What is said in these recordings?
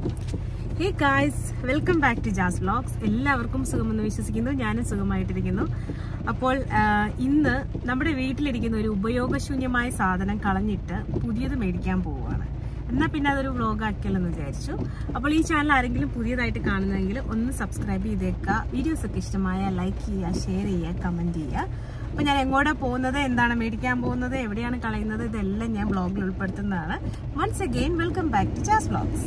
hey guys welcome back to Jas vlogs എല്ലാവർക്കും സുഖമെന്ന് വിശ്വസിക്കുന്നു ഞാനും സുഖമായിട്ടിരിക്കുന്നു അപ്പോൾ ആ, ഇന്ന് നമ്മുടെ വീട്ടിലിരിക്കുന്ന ഒരു ഉപയോഗശൂന്യമായ സാധനം കളഞ്ഞിട്ട് പുതിയത് മേടിക്കാൻ പോവുകയാണ് എന്നാൽ പിന്നെ അതൊരു വ്ലോഗ് ആക്കിയല്ലെന്ന് വിചാരിച്ചു അപ്പോൾ ഈ ചാനൽ ആരെങ്കിലും പുതിയതായിട്ട് കാണുന്നതെങ്കിൽ ഒന്ന് സബ്സ്ക്രൈബ് ചെയ്തേക്കുക വീഡിയോസ് ഒക്കെ ഇഷ്ടമായ ലൈക്ക് ചെയ്യുക ഷെയർ ചെയ്യുക കമൻറ്റ് ചെയ്യുക അപ്പോൾ ഞാൻ എങ്ങോട്ടാണ് പോകുന്നത് എന്താണ് മേടിക്കാൻ പോകുന്നത് എവിടെയാണ് കളയുന്നത് ഇതെല്ലാം ഞാൻ ബ്ലോഗിൽ ഉൾപ്പെടുത്തുന്നതാണ് once again welcome back to Jas vlogs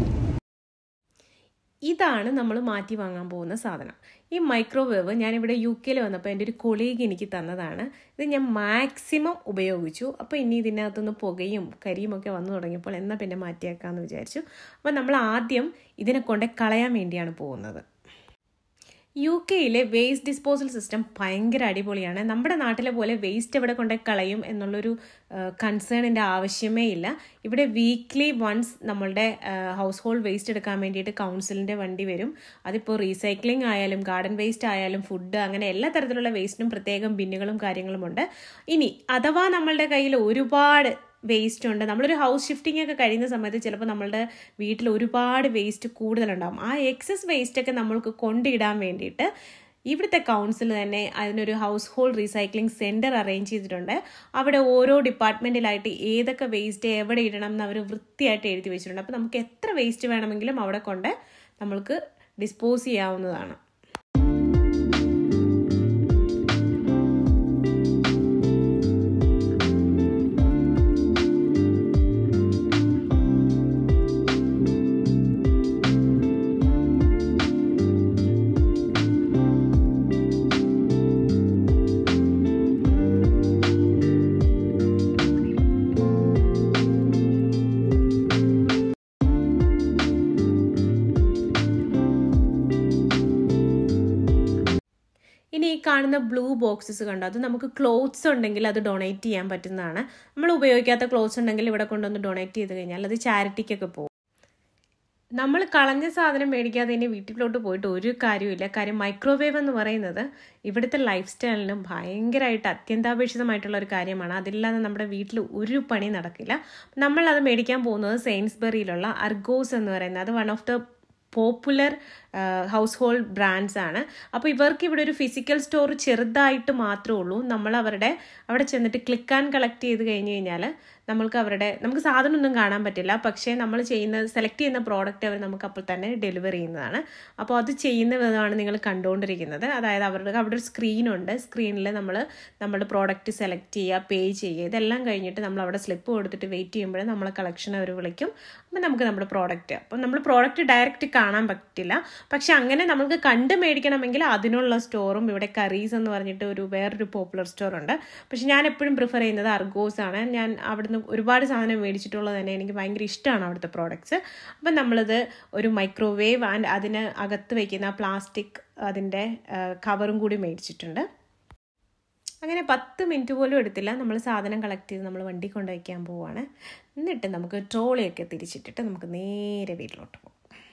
ഇതാണ് നമ്മൾ മാറ്റി വാങ്ങാൻ പോകുന്ന സാധനം ഈ മൈക്രോവേവ് ഞാനിവിടെ യു കെയിൽ വന്നപ്പോൾ എൻ്റെ ഒരു കൊളീഗ് എനിക്ക് തന്നതാണ് ഇത് ഞാൻ മാക്സിമം ഉപയോഗിച്ചു അപ്പോൾ ഇനി ഇതിനകത്തുനിന്ന് പുകയും കരിയും ഒക്കെ വന്നു തുടങ്ങിയപ്പോൾ എന്നാൽ പിന്നെ മാറ്റിയേക്കാമെന്ന് വിചാരിച്ചു അപ്പോൾ നമ്മൾ ആദ്യം ഇതിനെ കൊണ്ട് കളയാൻ വേണ്ടിയാണ് പോകുന്നത് യു കെയിലെ വേസ്റ്റ് ഡിസ്പോസൽ സിസ്റ്റം ഭയങ്കര അടിപൊളിയാണ് നമ്മുടെ നാട്ടിലെ പോലെ വേസ്റ്റ് എവിടെ കൊണ്ട് കളയും എന്നുള്ളൊരു കൺസേണിൻ്റെ ആവശ്യമേ ഇല്ല ഇവിടെ വീക്ക്ലി വൺസ് നമ്മളുടെ ഹൗസ് ഹോൾഡ് വേസ്റ്റ് എടുക്കാൻ വേണ്ടിയിട്ട് കൗൺസിലിൻ്റെ വണ്ടി വരും അതിപ്പോൾ റീസൈക്ലിംഗ് ആയാലും ഗാർഡൻ വേസ്റ്റ് ആയാലും ഫുഡ് അങ്ങനെ എല്ലാ തരത്തിലുള്ള വേസ്റ്റിനും പ്രത്യേകം ബിന്നുകളും കാര്യങ്ങളുമുണ്ട് ഇനി അഥവാ നമ്മളുടെ കയ്യിൽ ഒരുപാട് വേസ്റ്റ് ഉണ്ട് നമ്മളൊരു ഹൗസ് ഷിഫ്റ്റിംഗ് ഒക്കെ കഴിയുന്ന സമയത്ത് ചിലപ്പോൾ നമ്മളുടെ വീട്ടിൽ ഒരുപാട് വേസ്റ്റ് കൂടുതലുണ്ടാകും ആ എക്സസ് വേസ്റ്റ് ഒക്കെ നമ്മൾക്ക് കൊണ്ടിടാൻ വേണ്ടിയിട്ട് ഇവിടുത്തെ കൗൺസിൽ തന്നെ അതിനൊരു household recycling centre arrange ചെയ്തിട്ടുണ്ട് അവിടെ ഓരോ ഡിപ്പാർട്ട്മെൻറ്റിലായിട്ട് ഏതൊക്കെ വേസ്റ്റ് എവിടെ ഇടണം എന്ന് അവർ വൃത്തിയായിട്ട് എഴുതി വെച്ചിട്ടുണ്ട് അപ്പോൾ നമുക്ക് എത്ര വേസ്റ്റ് വേണമെങ്കിലും അവിടെ കൊണ്ട് നമ്മൾക്ക് ഡിസ്പോസ് ചെയ്യാവുന്നതാണ് ഇനി ഈ കാണുന്ന ബ്ലൂ ബോക്സസ് കണ്ടോ അത് നമുക്ക് ക്ലോത്ത്സ് ഉണ്ടെങ്കിൽ അത് ഡൊണേറ്റ് ചെയ്യാൻ പറ്റുന്നതാണ് നമ്മൾ ഉപയോഗിക്കാത്ത ക്ലോത്ത്സ് ഉണ്ടെങ്കിൽ ഇവിടെ കൊണ്ടുവന്ന് ഡൊണേറ്റ് ചെയ്ത് കഴിഞ്ഞാൽ അത് ചാരിറ്റിക്കൊക്കെ പോകും നമ്മൾ കളഞ്ഞ സാധനം മേടിക്കാതെ ഇനി വീട്ടിലോട്ട് പോയിട്ട് ഒരു കാര്യമില്ല കാര്യം മൈക്രോവേവ് എന്ന് പറയുന്നത് ഇവിടുത്തെ ലൈഫ് സ്റ്റൈലിനും ഭയങ്കരമായിട്ട് അത്യന്താപേക്ഷിതമായിട്ടുള്ള ഒരു കാര്യമാണ് അതില്ലാതെ നമ്മുടെ വീട്ടിൽ ഒരു പണി നടക്കില്ല നമ്മൾ അത് മേടിക്കാൻ പോകുന്നത് സെയിൻസ്ബറിയിലുള്ള അർഗോസ് എന്ന് പറയുന്നത് അത് one of the popular household brands ആണ് അപ്പോൾ ഇവർക്ക് ഇവിടെ ഒരു ഫിസിക്കൽ സ്റ്റോർ ചെറുതായിട്ട് മാത്രമേ ഉള്ളൂ നമ്മൾ അവരുടെ അവിടെ ചെന്നിട്ട് ക്ലിക്ക് ആൻഡ് കളക്ട് ചെയ്ത് കഴിഞ്ഞ് കഴിഞ്ഞാൽ നമ്മൾക്ക് അവരുടെ നമുക്ക് സാധനമൊന്നും കാണാൻ പറ്റില്ല പക്ഷേ നമ്മൾ ചെയ്യുന്ന സെലക്ട് ചെയ്യുന്ന പ്രോഡക്റ്റ് അവർ നമുക്ക് അപ്പോൾ തന്നെ ഡെലിവർ ചെയ്യുന്നതാണ് അപ്പോൾ അത് ചെയ്യുന്ന വിധമാണ് നിങ്ങൾ കണ്ടുകൊണ്ടിരിക്കുന്നത് അതായത് അവരുടെ അവിടെ ഒരു സ്ക്രീനുണ്ട് സ്ക്രീനിൽ നമ്മൾ നമ്മുടെ പ്രോഡക്റ്റ് സെലക്ട് ചെയ്യുക പേ ചെയ്യുക ഇതെല്ലാം കഴിഞ്ഞിട്ട് നമ്മൾ അവിടെ സ്ലിപ്പ് കൊടുത്തിട്ട് വെയിറ്റ് ചെയ്യുമ്പോൾ നമ്മളെ കളക്ഷൻ അവർ വിളിക്കും അപ്പം നമുക്ക് നമ്മുടെ പ്രോഡക്റ്റ് അപ്പം നമ്മൾ പ്രോഡക്റ്റ് ഡയറക്റ്റ് കാണാൻ പറ്റില്ല പക്ഷെ അങ്ങനെ നമുക്ക് കണ്ട് മേടിക്കണമെങ്കിൽ അതിനുള്ള സ്റ്റോറും ഇവിടെ കറീസ് എന്ന് പറഞ്ഞിട്ട് ഒരു വേറൊരു പോപ്പുലർ സ്റ്റോർ ഉണ്ട് പക്ഷെ ഞാൻ എപ്പോഴും പ്രിഫർ ചെയ്യുന്നത് അർഗോസ് ആണ് ഞാൻ അവിടുന്ന് ഒരുപാട് സാധനം മേടിച്ചിട്ടുള്ളത് തന്നെ എനിക്ക് ഭയങ്കര ഇഷ്ടമാണ് അവിടുത്തെ പ്രോഡക്റ്റ്സ് അപ്പം നമ്മളിത് ഒരു മൈക്രോവേവ് ആൻഡ് അതിന് അകത്ത് വയ്ക്കുന്ന പ്ലാസ്റ്റിക് അതിൻ്റെ കവറും കൂടി മേടിച്ചിട്ടുണ്ട് അങ്ങനെ പത്ത് മിനിറ്റ് പോലും എടുത്തില്ല നമ്മൾ സാധനം കളക്ട് ചെയ്ത് നമ്മൾ വണ്ടി കൊണ്ടുവയ്ക്കാൻ പോവുകയാണ് എന്നിട്ട് നമുക്ക് ട്രോളിയൊക്കെ തിരിച്ചിട്ടിട്ട് നമുക്ക് നേരെ വീട്ടിലോട്ട് പോകും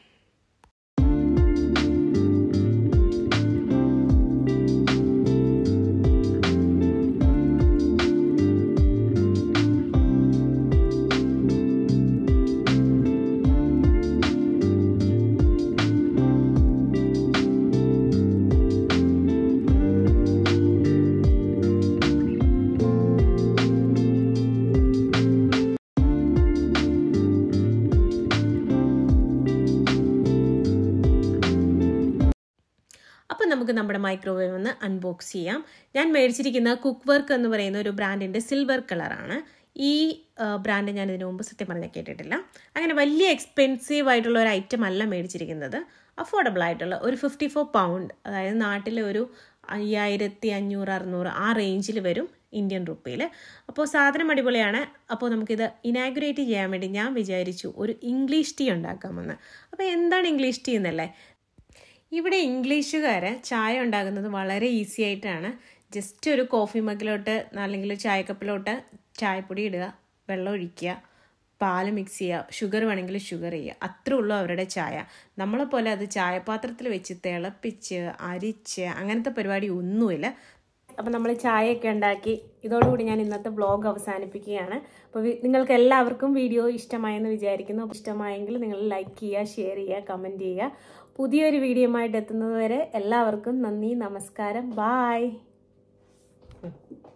അപ്പോൾ നമുക്ക് നമ്മുടെ മൈക്രോവേവ് ഒന്ന് അൺബോക്സ് ചെയ്യാം ഞാൻ മേടിച്ചിരിക്കുന്ന കുക്ക് വർക്ക് എന്ന് പറയുന്ന ഒരു ബ്രാൻഡിൻ്റെ സിൽവർ കളറാണ് ഈ ബ്രാൻഡ് ഞാൻ ഇതിനു മുമ്പ് സത്യം പറഞ്ഞാൽ കേട്ടിട്ടില്ല അങ്ങനെ വലിയ എക്സ്പെൻസീവ് ആയിട്ടുള്ള ഒരു ഐറ്റം അല്ല മേടിച്ചിരിക്കുന്നത് അഫോർഡബിൾ ആയിട്ടുള്ള ഒരു ഫിഫ്റ്റി ഫോർ പൗണ്ട് അതായത് നാട്ടിലെ ഒരു അയ്യായിരത്തി അഞ്ഞൂറ് അറുന്നൂറ് ആ റേഞ്ചിൽ വരും ഇന്ത്യൻ റുപ്പിയിൽ അപ്പോൾ സാധനം അടിപൊളിയാണ് അപ്പോൾ നമുക്കിത് ഇനാഗുറേറ്റ് ചെയ്യാൻ വേണ്ടി ഞാൻ വിചാരിച്ചു ഒരു ഇംഗ്ലീഷ് ടീ ഉണ്ടാക്കാമെന്ന് അപ്പോൾ എന്താണ് ഇംഗ്ലീഷ് ടീ എന്നല്ലേ ഇവിടെ ഇംഗ്ലീഷുകാർ ചായ ഉണ്ടാക്കുന്നത് വളരെ ഈസി ആയിട്ടാണ് ജസ്റ്റ് ഒരു കോഫി മഗ്ഗിലോട്ട് അല്ലെങ്കിൽ ചായക്കപ്പിലോട്ട് ചായപ്പൊടി ഇടുക വെള്ളം ഒഴിക്കുക പാല് മിക്സ് ചെയ്യുക ഷുഗർ വേണമെങ്കിൽ ഷുഗർ ചെയ്യുക അത്രേ ഉള്ളൂ അവരുടെ ചായ നമ്മളെപ്പോലെ അത് ചായപാത്രത്തിൽ വെച്ച് തിളപ്പിച്ച് അരിച്ച് അങ്ങനത്തെ പരിപാടി ഒന്നുമില്ല അപ്പം നമ്മൾ ചായയൊക്കെ ഉണ്ടാക്കി ഇതോടുകൂടി ഞാൻ ഇന്നത്തെ വ്ളോഗ് അവസാനിപ്പിക്കുകയാണ് അപ്പോൾ നിങ്ങൾക്ക് എല്ലാവർക്കും വീഡിയോ ഇഷ്ടമായെന്ന് വിചാരിക്കുന്നു അപ്പോൾ ഇഷ്ടമായെങ്കിൽ നിങ്ങൾ ലൈക്ക് ചെയ്യുക ഷെയർ ചെയ്യുക കമൻറ്റ് ചെയ്യുക പുതിയൊരു വീഡിയോയുമായിട്ട് എത്തുന്നത് വരെ എല്ലാവർക്കും നന്ദി നമസ്കാരം ബായ്